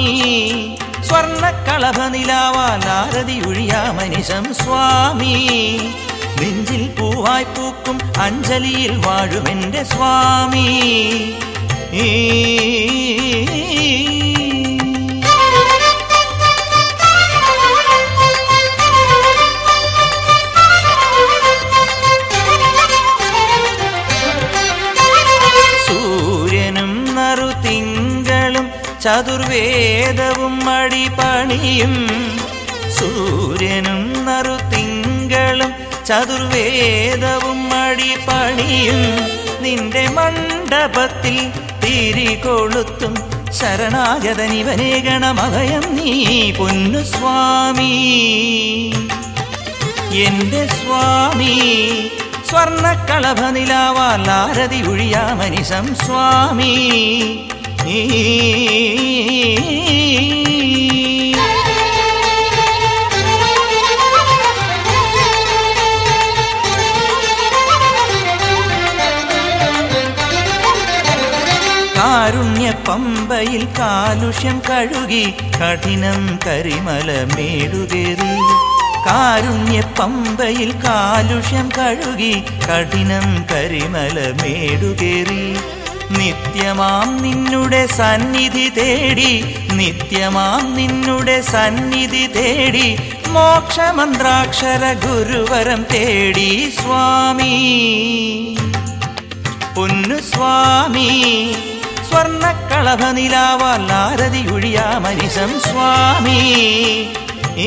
സ്വർണ്ണക്കളഭ നിലാവാൽ ആരതി ഒഴിയാമനിശം സ്വാമി നെഞ്ചിൽ പൂവായി പൂക്കും അഞ്ജലിയിൽ വാഴുമെന്റെ സ്വാമി ഈ സൂര്യനും നറുതിങ്കളും ചതുർവേദവും അടിപണിയും സൂര്യനും നറുതിങ്കളും ചതുർവേദവും അടിപണിയും നിന്റെ മണ്ഡപത്തിൽ തിരികൊളുത്തും ശരണാഗതനിവനേ ഗണമഭയം നീ പൊന്നു സ്വാമി എന്റെ സ്വാമി സ്വർണ്ണക്കളഭ നിലാവാൽ ആരതി ഒഴിയാമനിശം സ്വാമി ഈ കാരുണ്യ പമ്പയിൽ കാലുഷ്യം കഴുകി കഠിനം കരിമല മേടുകേറി കാരുണ്യ പമ്പയിൽ കാലുഷ്യം കഴുകി കഠിനം കരിമല മേടുകേറി നിത്യമാം നിന്നുടെ സന്നിധി തേടി നിത്യമാം നിന്നുടെ സന്നിധി തേടി മോക്ഷമന്ത്രാക്ഷര ഗുരുവരം തേടി സ്വാമി പൊന്നു സ്വാമി സ്വർണ്ണക്കളഭ നിലാവാൽ ആരതി ഒഴിയാമനിശം സ്വാമി ഈ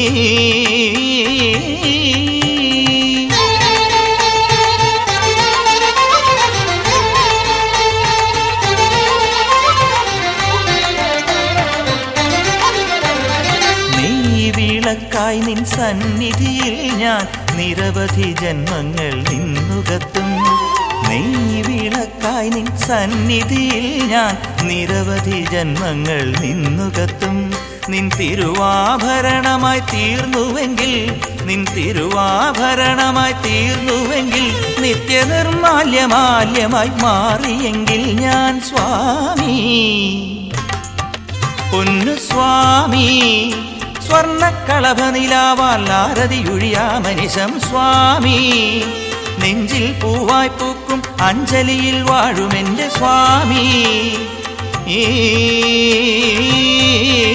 നീ വിളക്കായി നിൻ സന്നിധിയിൽ ഞാൻ നിരവധി ജന്മങ്ങൾ നിന്നുകത്തും നീ വിളക്കായി നിൻ സന്നിധിയിൽ ഞാൻ നിരവധി ജന്മങ്ങൾ നിന്നുകത്തും നിൻ തിരുവാഭരണമായി തീർന്നുവെങ്കിൽ നിൻ തിരുവാഭരണമായി തീർന്നുവെങ്കിൽ നിത്യനിർമാല്യമാല്യമായി മാറിയെങ്കിൽ ഞാൻ സ്വാമി പൊന്നു സ്വാമി സ്വർണ്ണക്കളഭ നിലാവാൽ ആരതി ഒഴിയാമനിശം സ്വാമി നെഞ്ചിൽ പൂവായി പൂക്കും അഞ്ജലിയിൽ വാഴുമെന്റെ സ്വാമി ഈ